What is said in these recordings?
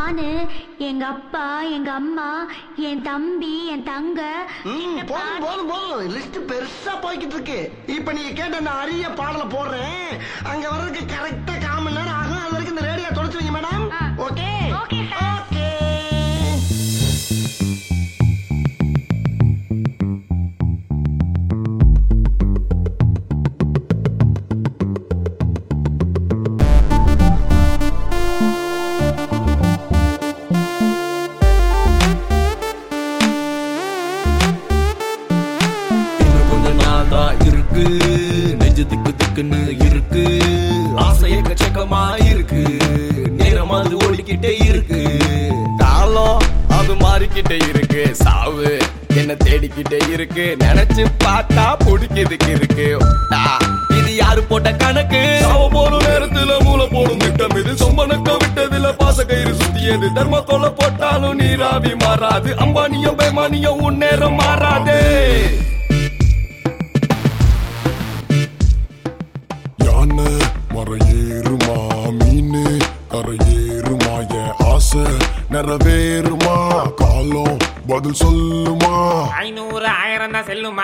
நானு எங்க அப்பா எங்க அம்மா என் தம்பி என் தங்க ம், எங்க போதும் போதும் போதும் லிஸ்ட் பெருசா போய்கிட்டு இருக்கு இப்ப நீங்க கேட்ட அந்த அரிய பாடல போடுறேன் அங்க வர்றதுக்கு கரெக்டா கால் மணி நேரம் ஆகும் அது வரைக்கும் இந்த ரேடியோ தொடச்சு வைங்க மேடம் ஆ. Okay Okay, sir. ஓகே இன்னும் கொஞ்ச நாள் தான் இருக்கு நெஞ்சு திக்கு திக்குன்னு இருக்கு ஆசை எக்கச்சக்கமா இருக்கு நேரம் அது ஓடிக்கிட்டே இருக்கு காலம் அது மாறிக்கிட்டே இருக்கு சாவு என்ன தேடிக்கிட்டே இருக்கு நினைச்சு பார்த்தா பிடிக்கிறதுக்கு இருக்கு ஆ, இது யாரு போட்ட கணக்கு சாவ போற நேரத்துல மூளை போடும் திட்டம் இது சொம்பனக்க விட்டதுல பாச கயிறு சுத்தியது தர்ம கொலை போட்டாலும் நீராவி மாறாது அம்பானியும் பேமானியும் உன் நேரம் மாறாதே யானை மறையேறுமா மீனு கரையேறுமா என் ஆசை நிறைவேறுமா காலம் பதில் சொல்லுமா ஐநூறு ஆயிரம் தான் செல்லுமா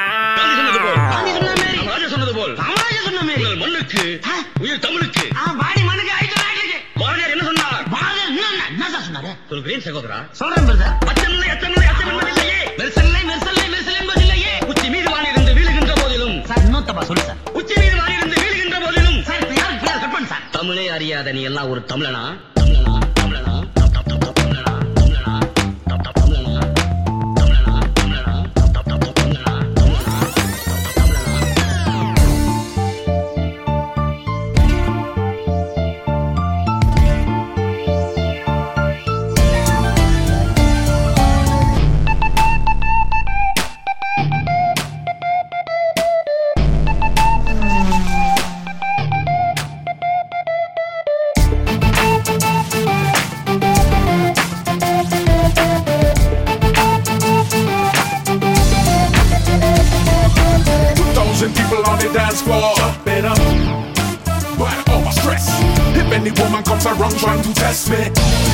ராஜா சொன்னது போல் உங்கள் மண்ணுக்கு உயிர் தமிழுக்கு பாடி மனுக்கு ஐட்டு நாட்டுக்கு பாரதியார் என்ன சொன்னார் பாரதி என்ன என்ன சார் சொன்னாரு சொல்கிறேன் சகோதரா சொல்றேன் பிரதர் அச்சமில்லை அச்சமில்லை அச்சம் என்பதில்லையே மெர்சல்லை மெர்சல்லை மெர்சல் என்பதில்லையே உச்சி மீது வானிருந்து வீழுகின்ற போதிலும் சார் இன்னும் தப்பா சொல்லு சார் உச்சி மீது வானிருந்து வீழுகின்ற போதிலும் சார் இப்ப யாருக்கு பேர் கட் பண்ணு சார் தமிழே அறியாத நீ எல்லாம் ஒரு தமிழனா தமிழனா தமிழனா தப் தப் தப் தப் தமிழனா தமிழனா தப் தப் தமிழனா தமிழனா தமிழனா தப் தப் தப் தப் தமிழனா தமிழனா தப் தப் தமிழனா Thousand people on the dance floor. Jump it up. Right all my stress. If any woman comes around trying to test me.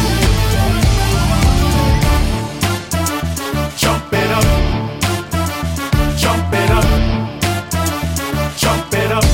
Jump it up. Jump it up. Jump it up.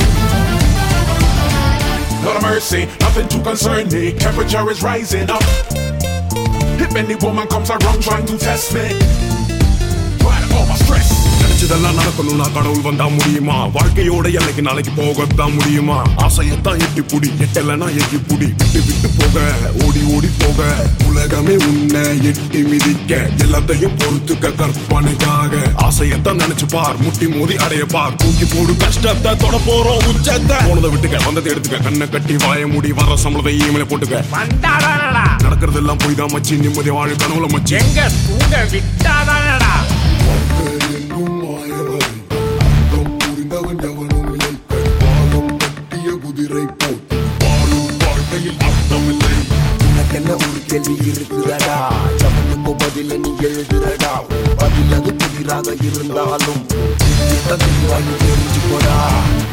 Lord of mercy, nothing to concern me. Temperature is rising up. If any woman comes around trying to test me. Right all my stress. நினைச்சதெல்லாம் நடக்கணும்னா கடவுள் வந்தா முடியுமா வாழ்க்கையோட எல்லைக்கு நாளைக்கு போகத்தான் முடியுமா ஆசையத்தான் எட்டி புடி எட்டலைன்னா எட்டி புடி விட்டு விட்டு போக ஓடி ஓடி போக உலகமே உன்னை எட்டி மிதிக்க எல்லாத்தையும் பொறுத்துக்க கற்பனைக்காக ஆசையத்தான் நினைச்சு பார் முட்டி மோதி அடைய பார் தூக்கி போடு கஷ்டத்தை தொட போறோம் உச்சத்தை போனதை விட்டுக்க வந்ததை எடுத்துக்க கண்ணை கட்டி வாய மூடி வர சம்பளத்தை ஈமலை போட்டுக்க வந்தாதானடா நடக்கிறதெல்லாம் போய் தான் மச்சி நிம்மதி வாழ கனவுல மச்சி எங்க தூங்க விட்டாதானடா எங்கும் மாயவரை அர்த்தம் புரிந்தவன் எவனும் இல்லை பாலம் கட்டிய குதிரை போல் வாழும் வாழ்க்கையில் அர்த்தமில்லை உனக்கென்ன ஒரு கேள்வி இருக்குதடா ஜமனுக்கு பதில நீ எழுதுறடா பதில் அது புதிராக இருந்தாலும் தெளிவாகி தெரிஞ்சுக்கோடா